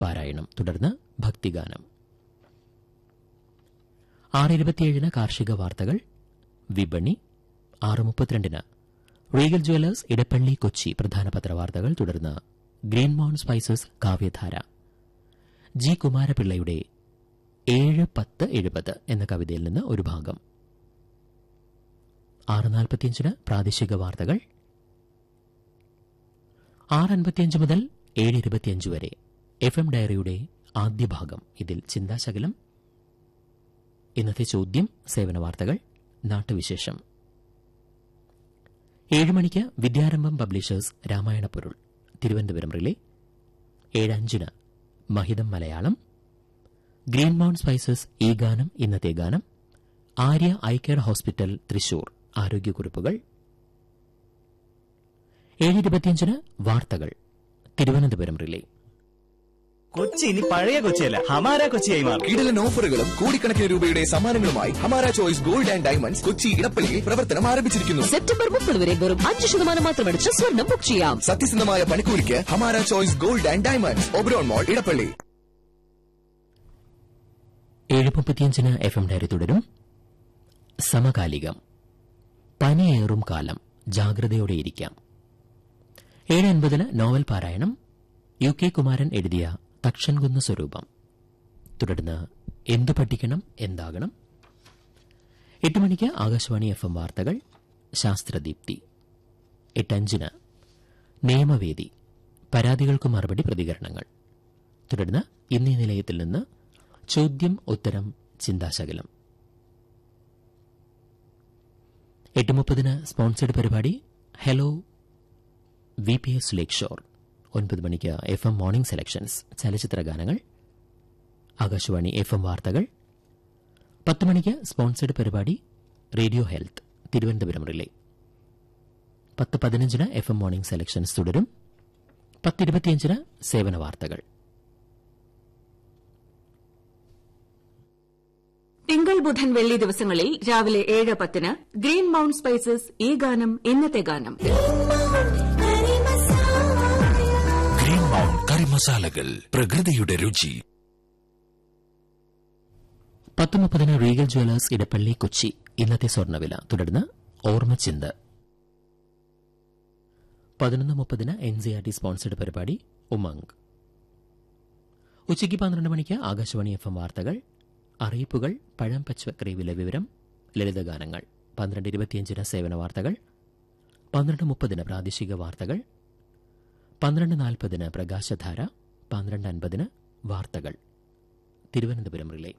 പാരായണം തുടർന്ന് ഭക്തിഗാനം ആറ് ഇരുപത്തിയേഴിന് കാർഷിക വാർത്തകൾ വിപണി ആറ് മുപ്പത്തിരണ്ടിന് റീഗൽ ജ്വല്ലേഴ്സ് ഇടപ്പള്ളി കൊച്ചി പ്രധാന പത്രവാർത്തകൾ തുടർന്ന് ഗ്രീൻ മൗണ്ട് സ്പൈസസ് കാവ്യധാര ജി കുമാരപിള്ളയുടെ ഏഴ് പത്ത് എഴുപത് എന്ന കവിതയിൽ നിന്ന് ഒരു ഭാഗം ആറ് നാൽപ്പത്തിയഞ്ചിന് പ്രാദേശിക വാർത്തകൾ ആറ് അൻപത്തിയഞ്ച് മുതൽ ഏഴ് ഇരുപത്തിയഞ്ച് വരെ എഫ് എം ഡയറിയുടെ ആദ്യ ഭാഗം ഇതിൽ ചിന്താശകലം ഇന്നത്തെ ചോദ്യം സേവന വാർത്തകൾ നാട്ടുവിശേഷം ഏഴ് മണിക്ക് വിദ്യാരംഭം പബ്ലിഷേഴ്സ് രാമായണ പൊരുൾ തിരുവനന്തപുരം റിലേ ഏഴ് അഞ്ചിന് മഹിതം മലയാളം ഗ്രീൻ മൗണ്ട് സ്പൈസസ് ഈ ഗാനം ഇന്നത്തെ ഗാനം ആര്യ ഐക്കെയർ ഹോസ്പിറ്റൽ തൃശൂർ ആരോഗ്യക്കുറിപ്പുകൾ ഏഴ് ഇരുപത്തിയഞ്ചിന് വാർത്തകൾ തിരുവനന്തപുരം റിലേ കൊച്ചി ഇനി പഴയ കൊച്ചിയല്ല ഹമാര കൊച്ചിയായി മാറും കിടിലൻ ഓഫറുകളും കോടിക്കണക്കിന് രൂപയുടെ സമ്മാനങ്ങളുമായി Hamara choice gold and diamonds Kochi ഇടപ്പള്ളിയിൽ പ്രവർത്തനം ആരംഭിച്ചിരിക്കുന്നു സെപ്റ്റംബർ മുപ്പത് വരെ വെറും അഞ്ച് ശതമാനം മാത്രമടിച്ച് സ്വർണം ബുക്ക് ചെയ്യാം സത്യസന്ധമായ പണിക്കൂലിക്ക് Hamara choice gold and diamonds Oberon mall Edappally ഏഴ് മുപ്പത്തിയഞ്ചിന് എഫ് എം ഡയറി തുടരും സമകാലികം പനിയേറും കാലം ജാഗ്രതയോടെയിരിക്കാം ഏഴ് അൻപതിന് നോവൽ പാരായണം യു കെ കുമാരൻ എഴുതിയ തക്ഷൻകുന്ന് സ്വരൂപം തുടർന്ന് എന്തു പഠിക്കണം എന്താകണം എട്ട് മണിക്ക് ആകാശവാണി എഫ് എം വാർത്തകൾ ശാസ്ത്രദീപ്തി എട്ടഞ്ചിന് നിയമവേദി പരാതികൾക്ക് മറുപടി പ്രതികരണങ്ങൾ തുടർന്ന് ഇന്നീ നിലയത്തിൽ നിന്ന് ചോദ്യം ഉത്തരം ചിന്താശകലം എട്ട് മുപ്പതിന് സ്പോൺസേഡ് പരിപാടി hello V P S Lakeshore ഒൻപത് മണിക്ക് എഫ് എം മോർണിംഗ് സെലക്ഷൻസ് ചലച്ചിത്ര ഗാനങ്ങൾ ആകാശവാണി എഫ് എം വാർത്തകൾ പത്ത് മണിക്ക് സ്പോൺസേഡ് പരിപാടി റേഡിയോ ഹെൽത്ത് തിരുവനന്തപുരം റിലേ പത്ത് പതിനഞ്ചിന് എഫ് എം മോർണിംഗ് സെലക്ഷൻസ് തുടരും പത്തിരുപത്തിയഞ്ചിന് സേവന വാർത്തകൾ തിങ്കൾ ബുധൻ വെള്ളി ദിവസങ്ങളിൽ രാവിലെ ഏഴ് പത്തിന് ഗ്രീൻ മൗണ്ട് സ്പൈസസ് ഈ ഗാനം ഇന്നത്തെ ഗാനം ഗ്രീൻ മൗണ്ട് കറി മസാലകൾ പ്രകൃതിയുടെ രുചി പത്ത് മുപ്പതിന് റീഗൽ ജ്വല്ലേഴ്സ് ഇടപ്പള്ളി കൊച്ചി ഇന്നത്തെ സ്വർണ്ണവില തുടർന്ന് ഓർമ്മച്ചിന്ത് പതിനൊന്ന് മുപ്പതിന് N C R T sponsored പരിപാടി ഉമംഗ് ഉച്ചയ്ക്ക് പന്ത്രണ്ട് മണിക്ക് ആകാശവാണി എഫ് എം വാർത്തകൾ അറിയിപ്പുകൾ പഴം പച്ചക്കറി വില വിവരം ലളിതഗാനങ്ങൾ പന്ത്രണ്ട് ഇരുപത്തിയഞ്ചിന് സേവന വാർത്തകൾ പന്ത്രണ്ട് മുപ്പതിന് പ്രാദേശിക വാർത്തകൾ പന്ത്രണ്ട് നാൽപ്പതിന് പ്രകാശധാര പന്ത്രണ്ട് അൻപതിന് വാർത്തകൾ തിരുവനന്തപുരം റിലേ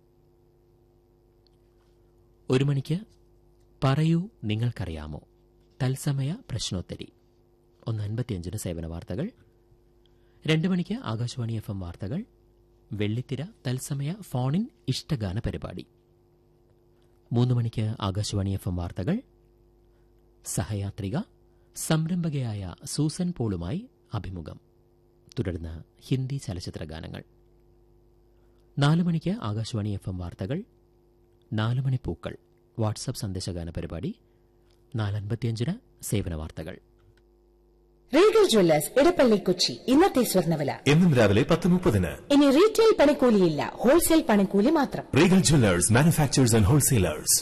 ഒരു മണിക്ക് പറയൂ നിങ്ങൾക്കറിയാമോ തത്സമയ പ്രശ്നോത്തരി ഒന്ന് അൻപത്തിയഞ്ചിന് സേവന വാർത്തകൾ രണ്ട് മണിക്ക് ആകാശവാണി എഫ് എം വാർത്തകൾ വെള്ളിത്തിര തത്സമയ ഫോണിൻ ഇഷ്ടഗാന പരിപാടി മൂന്ന് മണിക്ക് ആകാശവാണി എഫ് എം വാർത്തകൾ സഹയാത്രിക സംരംഭകയായ സൂസൻ പോളുമായി അഭിമുഖം തുടർന്ന് ഹിന്ദി ചലച്ചിത്ര ഗാനങ്ങൾ നാല് മണിക്ക് ആകാശവാണി എഫ് എം വാർത്തകൾ നാല് മണി പൂക്കൾ വാട്സാപ്പ് സന്ദേശഗാന പരിപാടി നാലൻപത്തിയഞ്ചിന് സേവന വാർത്തകൾ റീഗൽ ജ്വല്ലേഴ്സ് ഇടപ്പള്ളി കൊച്ചി ഇന്നത്തെ സ്വർണ്ണവില എന്നും രാവിലെ പത്ത് മുപ്പതിന് ഇനി റീറ്റെയിൽ പണിക്കൂലിയില്ല ഹോൾസെയിൽ പണിക്കൂലി മാത്രം Regal jewellers manufacturers and wholesalers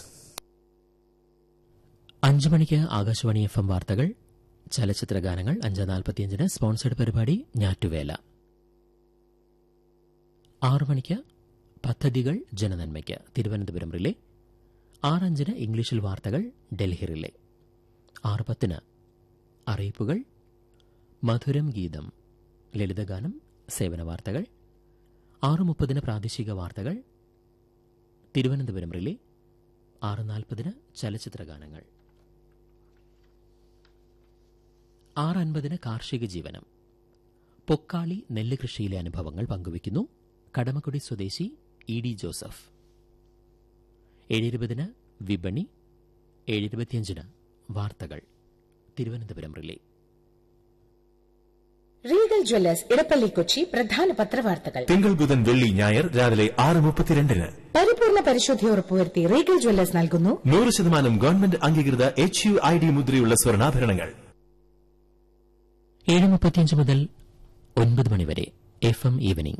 അഞ്ചു മണിക്ക് ആകാശവാണി എഫ് എം വാർത്തകൾ ചലച്ചിത്ര ഗാനങ്ങൾ അഞ്ച് നാൽപ്പത്തിയഞ്ചിന് സ്പോൺസേഡ് പരിപാടി ഞാറ്റുവേല ആറു മണിക്ക് പദ്ധതികൾ ജനനന്മയ്ക്ക് തിരുവനന്തപുരം റിലേ ആറഞ്ചിന് ഇംഗ്ലീഷിൽ വാർത്തകൾ ഡൽഹി റിലേ ആറ് പത്തിന് അറിയിപ്പുകൾ മധുരം ഗീതം ലളിതഗാനം സേവന വാർത്തകൾ ആറ് മുപ്പതിന് പ്രാദേശിക വാർത്തകൾ തിരുവനന്തപുരം റിലേ ആറ് നാൽപ്പതിന് ചലച്ചിത്ര ഗാനങ്ങൾ ആറ് അൻപതിന് കാർഷിക ജീവനം പൊക്കാളി നെല്ല് കൃഷിയിലെ അനുഭവങ്ങൾ പങ്കുവയ്ക്കുന്നു കടമക്കുടി സ്വദേശി ഇ ഡി ജോസഫ് ഏഴിരുപതിന് വിപണി ഏഴിരുപത്തിയഞ്ചിന് വാർത്തകൾ Thiruvananthapuram relay Regal jewellers Edappally Kochi പ്രധാന പത്രവാർത്തകൾ തിങ്കൾ ബുധൻ വെള്ളി ഞായർ രാവിലെ ആറ് മുപ്പത്തിരണ്ടിന് പരിപൂർണ പരിശുദ്ധി ഉറപ്പുവരുത്തി റീഗൽ ജ്വല്ലേഴ്സ് നൽകുന്നു നൂറ് ശതമാനം ഗവൺമെന്റ് അംഗീകൃത എച്ച് യു ഐ ഡി മുദ്രയുള്ള സ്വർണ്ണാഭരണങ്ങൾ ഏഴ് മുപ്പത്തിയഞ്ച് മുതൽ ഒൻപത് മണിവരെ എഫ് എം ഈവനിംഗ്